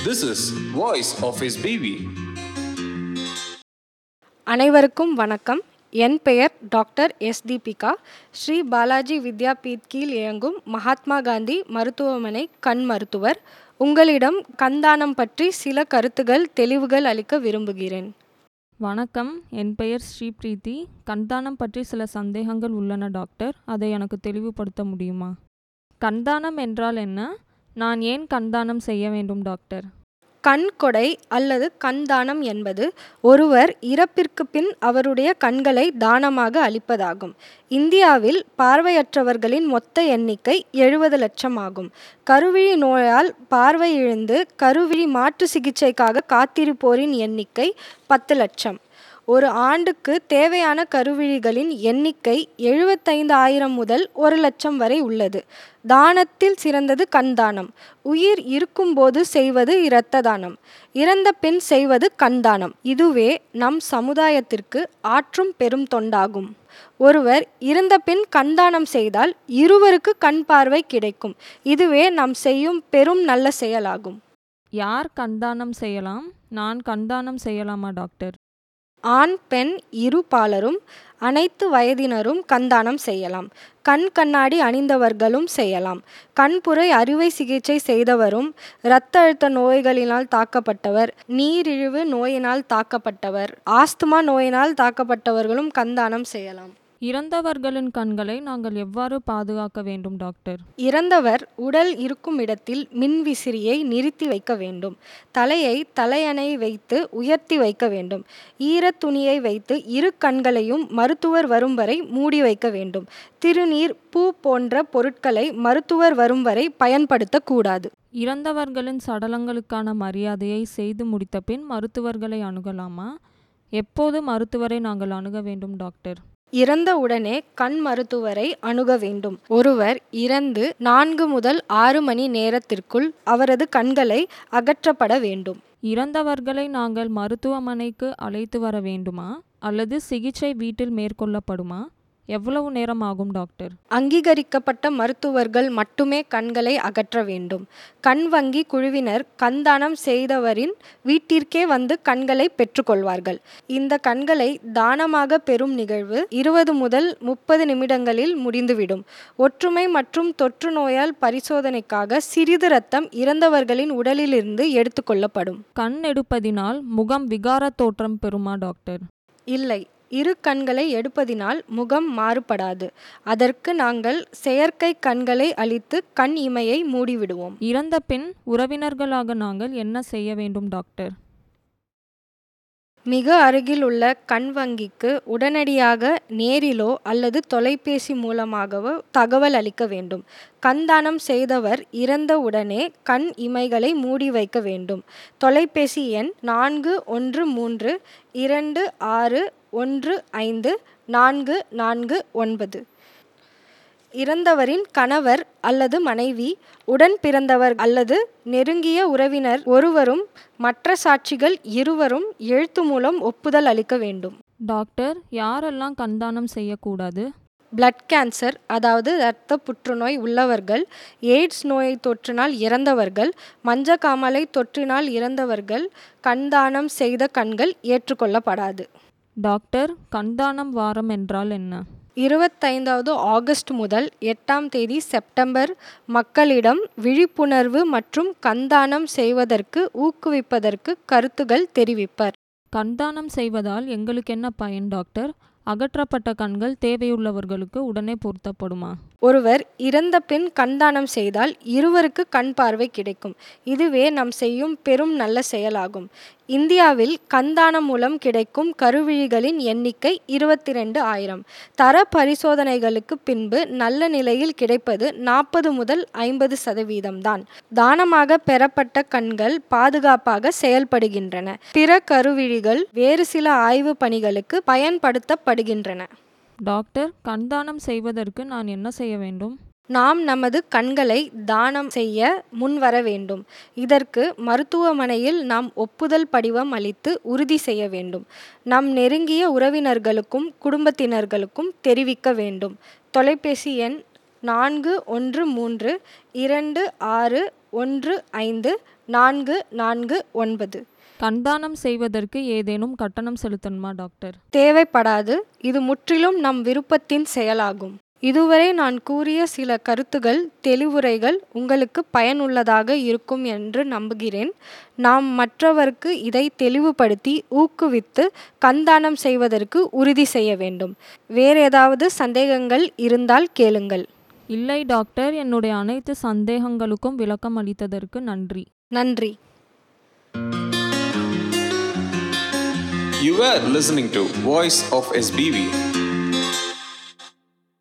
This is Voice of His Baby. அனைவருக்கும் வணக்கம் என் பெயர் டாக்டர் எஸ் தீபிகா ஸ்ரீ பாலாஜி வித்யாபீட் கீழ் இயங்கும் மகாத்மா காந்தி மருத்துவமனை கண் மருத்துவர் உங்களிடம் கண்தானம் பற்றி சில கருத்துகள் தெளிவுகள் அளிக்க விரும்புகிறேன் வணக்கம் என் பெயர் ஸ்ரீபிரீத்தி கண்தானம் பற்றி சில சந்தேகங்கள் உள்ளன டாக்டர் அதை எனக்கு தெளிவுபடுத்த முடியுமா கண்தானம் என்றால் என்ன நான் ஏன் கண்தானம் செய்ய வேண்டும் டாக்டர் கண் கொடை அல்லது கண் தானம் என்பது ஒருவர் இறப்பிற்கு பின் அவருடைய கண்களை தானமாக அளிப்பதாகும் இந்தியாவில் பார்வையற்றவர்களின் மொத்த எண்ணிக்கை எழுபது லட்சம் ஆகும் கருவிழி நோயால் பார்வை இழந்து கருவிழி மாற்று சிகிச்சைக்காக காத்திருப்போரின் எண்ணிக்கை பத்து லட்சம் ஒரு ஆண்டுக்கு தேவையான கருவிழிகளின் எண்ணிக்கை எழுபத்தைந்து ஆயிரம் முதல் ஒரு லட்சம் வரை உள்ளது தானத்தில் சிறந்தது கண்தானம் உயிர் இருக்கும்போது செய்வது இரத்த தானம் இறந்த பின் செய்வது கண்தானம் இதுவே நம் சமுதாயத்திற்கு ஆற்றும் பெரும் தொண்டாகும் ஒருவர் இறந்த பின் கண்தானம் செய்தால் இருவருக்கு கண் பார்வை கிடைக்கும் இதுவே நாம் செய்யும் பெரும் நல்ல செயலாகும் யார் கண்தானம் செய்யலாம் நான் கண்தானம் செய்யலாமா டாக்டர் ஆண் பெண் இரு பாலரும் அனைத்து வயதினரும் கண்தானம் செய்யலாம் கண் கண்ணாடி அணிந்தவர்களும் செய்யலாம் கண்புரை அறுவை சிகிச்சை செய்தவரும் இரத்த அழுத்த நோய்களினால் தாக்கப்பட்டவர் நீரிழிவு நோயினால் தாக்கப்பட்டவர் ஆஸ்துமா நோயினால் தாக்கப்பட்டவர்களும் கண்தானம் செய்யலாம் இறந்தவர்களின் கண்களை நாங்கள் எவ்வாறு பாதுகாக்க வேண்டும் டாக்டர் இறந்தவர் உடல் இருக்கும் இடத்தில் மின்விசிறியை நிறுத்தி வைக்க வேண்டும் தலையை தலையணை வைத்து உயர்த்தி வைக்க வேண்டும் ஈரத் துணியை வைத்து இரு கண்களையும் மருத்துவர் வரும் வரை மூடி வைக்க வேண்டும் திருநீர் பூ போன்ற பொருட்களை மருத்துவர் வரும் வரை பயன்படுத்தக்கூடாது இறந்தவர்களின் சடலங்களுக்கான மரியாதையை செய்து முடித்த பின் மருத்துவர்களை அணுகலாமா எப்போது மருத்துவரை நாங்கள் அணுக வேண்டும் டாக்டர் இறந்த உடனே கண் மருத்துவரை அணுக வேண்டும் ஒருவர் இறந்து நான்கு முதல் ஆறு மணி நேரத்திற்குள் அவரது கண்களை அகற்றப்பட வேண்டும் இறந்தவர்களை நாங்கள் மருத்துவமனைக்கு அழைத்து வர வேண்டுமா அல்லது சிகிச்சை வீட்டில் மேற்கொள்ளப்படுமா எவ்வளவு நேரம் ஆகும் டாக்டர் அங்கீகரிக்கப்பட்ட மருத்துவர்கள் மட்டுமே கண்களை அகற்ற வேண்டும் கண் வங்கி குழுவினர் கண்தானம் செய்தவரின் வீட்டிற்கே வந்து கண்களை பெற்றுக்கொள்வார்கள் இந்த கண்களை தானமாக பெறும் நிகழ்வு இருபது முதல் முப்பது நிமிடங்களில் முடிந்துவிடும் ஒற்றுமை மற்றும் தொற்று நோயால் பரிசோதனைக்காக சிறிது ரத்தம் இறந்தவர்களின் உடலிலிருந்து எடுத்துக்கொள்ளப்படும் கண் எடுப்பதினால் முகம் விகார தோற்றம் பெறுமா டாக்டர் இல்லை இரு கண்களை எடுப்பதினால் முகம் மாறுபடாது அதற்கு நாங்கள் செயற்கை கண்களை அளித்து கண் இமையை மூடிவிடுவோம் இறந்த பின் உறவினர்களாக நாங்கள் என்ன செய்ய வேண்டும் டாக்டர் மிக அருகில் உள்ள கண் வங்கிக்கு உடனடியாக நேரிலோ அல்லது தொலைபேசி மூலமாகவோ தகவல் அளிக்க வேண்டும் கண்தானம் செய்தவர் இறந்த உடனே கண் இமைகளை மூடி வைக்க வேண்டும் தொலைபேசி எண் நான்கு ஒன்று மூன்று இரண்டு ஆறு ஒன்று ஐந்து நான்கு நான்கு ஒன்பது இறந்தவரின் கணவர் அல்லது மனைவி உடன் பிறந்தவர் அல்லது நெருங்கிய உறவினர் ஒருவரும் மற்ற சாட்சிகள் இருவரும் எழுத்து மூலம் ஒப்புதல் அளிக்க வேண்டும் டாக்டர் யாரெல்லாம் கண்தானம் செய்யக்கூடாது பிளட் கேன்சர் அதாவது இரத்த புற்றுநோய் உள்ளவர்கள் எய்ட்ஸ் நோயை தொற்றினால் இறந்தவர்கள் மஞ்சக்காமலை தொற்றினால் இறந்தவர்கள் கண்தானம் செய்த கண்கள் ஏற்றுக்கொள்ளப்படாது டாக்டர் கண்தானம் வாரம் என்றால் என்ன இருபத்தைந்தாவது ஆகஸ்ட் முதல் எட்டாம் தேதி செப்டம்பர் மக்களிடம் விழிப்புணர்வு மற்றும் கண்தானம் செய்வதற்கு ஊக்குவிப்பதற்கு கருத்துகள் தெரிவிப்பர் கண்தானம் செய்வதால் எங்களுக்கு என்ன பயன் டாக்டர் அகற்றப்பட்ட கண்கள் தேவையுள்ளவர்களுக்கு உடனே பொருத்தப்படுமா ஒருவர் இறந்த பின் கண்தானம் செய்தால் இருவருக்கு கண் பார்வை கிடைக்கும் இதுவே நாம் செய்யும் பெரும் நல்ல செயலாகும் இந்தியாவில் கண்தானம் மூலம் கிடைக்கும் கருவிழிகளின் எண்ணிக்கை இருபத்தி ரெண்டு ஆயிரம் தர பரிசோதனைகளுக்கு பின்பு நல்ல நிலையில் கிடைப்பது நாற்பது முதல் ஐம்பது சதவீதம் தான் தானமாக பெறப்பட்ட கண்கள் பாதுகாப்பாக செயல்படுகின்றன பிற கருவிழிகள் வேறு சில ஆய்வு பணிகளுக்கு பயன்படுத்தப்படுகின்றன டாக்டர் கண்தானம் செய்வதற்கு நான் என்ன செய்ய வேண்டும் நாம் நமது கண்களை தானம் செய்ய முன்வர வேண்டும் இதற்கு மருத்துவமனையில் நாம் ஒப்புதல் படிவம் அளித்து உறுதி செய்ய வேண்டும் நம் நெருங்கிய உறவினர்களுக்கும் குடும்பத்தினர்களுக்கும் தெரிவிக்க வேண்டும் தொலைபேசி எண் நான்கு ஒன்று மூன்று இரண்டு ஆறு ஒன்று ஐந்து நான்கு நான்கு ஒன்பது கண்தானம் செய்வதற்கு ஏதேனும் கட்டணம் செலுத்தணுமா டாக்டர் தேவைப்படாது இது முற்றிலும் நம் விருப்பத்தின் செயலாகும் இதுவரை நான் கூறிய சில கருத்துகள் தெளிவுரைகள் உங்களுக்கு பயனுள்ளதாக இருக்கும் என்று நம்புகிறேன் நாம் மற்றவருக்கு இதை தெளிவுபடுத்தி ஊக்குவித்து கண்தானம் செய்வதற்கு உறுதி செய்ய வேண்டும் வேறு ஏதாவது சந்தேகங்கள் இருந்தால் கேளுங்கள் இல்லை டாக்டர் என்னுடைய அனைத்து சந்தேகங்களுக்கும் விளக்கம் அளித்ததற்கு நன்றி நன்றி You were listening to Voice of SBV